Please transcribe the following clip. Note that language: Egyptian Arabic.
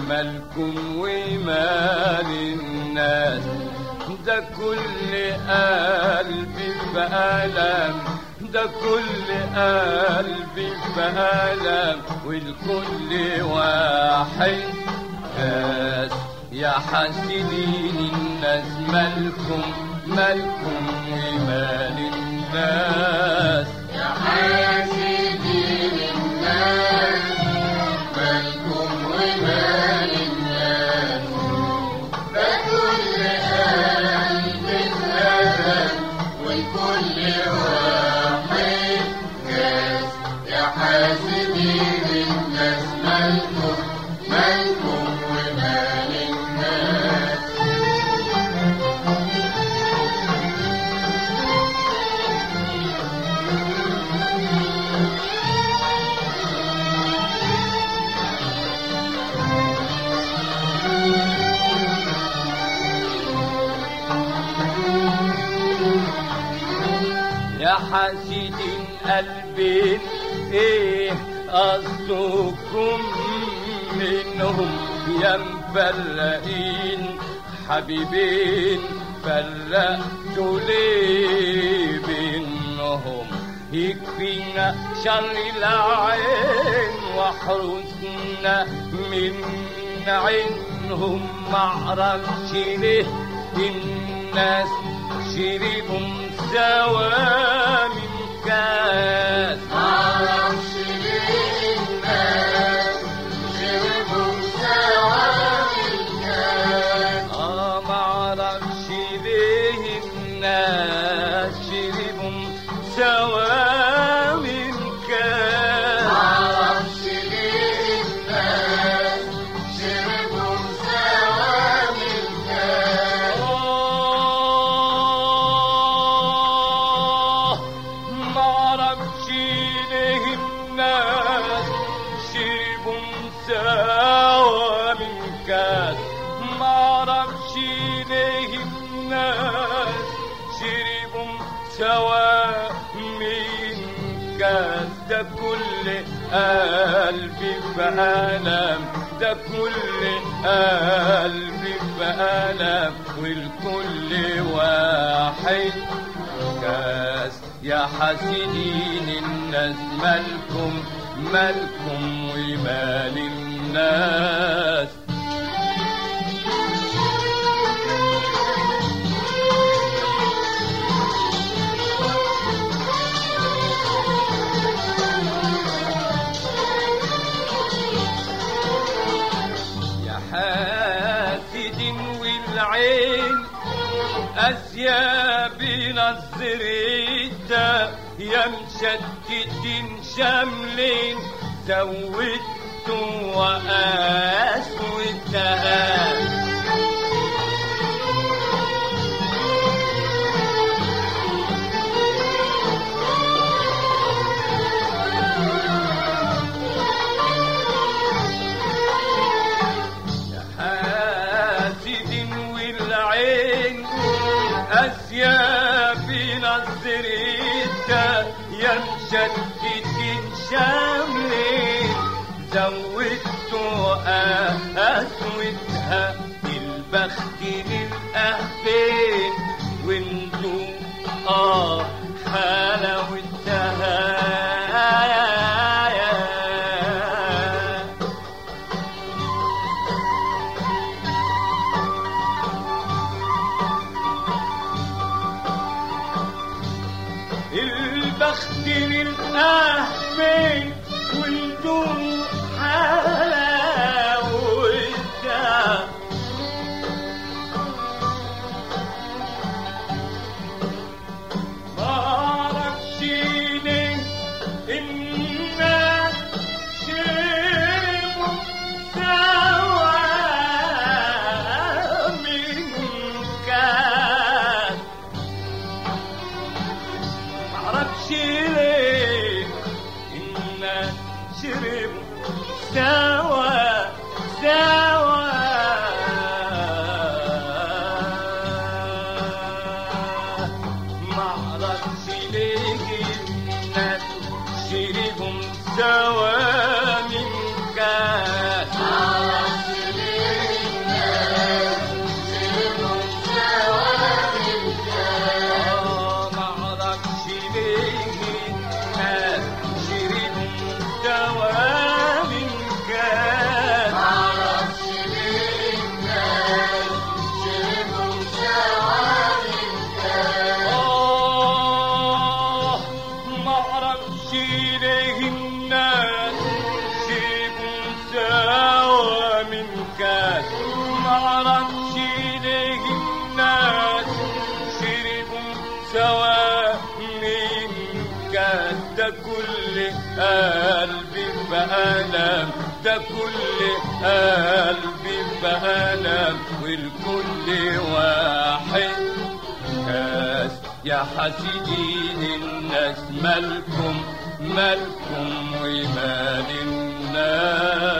مالكم ومال الناس ده كل قلبي بألم ده كل قلبي بألم والكل واحد كاس يا حاسدين الناس مالكم مالكم ومال الناس يا حاسدين الناس مالكم ومال الناس ده كل قلب اتهزم والكل واحد كاس يا حاسدين الناس مالكم مالكم ومال الناس يا حاسدين قلبين ايه قصدكم منهم يا مفرقين حبيبين فرقتوا ليه بينهم يكفينا شر العين وحرسنا من عينهم معرفش ليه الناس شربهم سوا من كاس معرفش ليه الناس شربوا سوا الكاس اه معرفش ليه الناس شربهم سوا من كاس معرفش ليه الناس شربوا سوا الكاس آه، معرفش ليه الناس شربوا سوا من كاس معرفش ليه الناس شربوا سوا من كاس ده كل قلبي بألم ده كل قلبي بألم والكل واحد كاس يا حاسدين الناس مالكم مالكم ومال الناس يا حاسد والعين أسياب نظريتا يا مشتت شملين زودت وأسودها حاسد والعين أسياب نظريتا يا مشتت شملين زودت أسودها البخت للأهبين وانتو آه حلاوتها البخت للأهمين والدموع حلاوتها معرفش ليه الناس شربوا سوا من كاس معرفش ليه الناس شربوا سوا سوا معرفش ليه الناس شربوا سوا من كاس معرفش سوا من كان ده كل قلبي بألم ده كل قلبي بألم والكل واحد كاس يا حسيدين الناس مالكم مالكم ومال الناس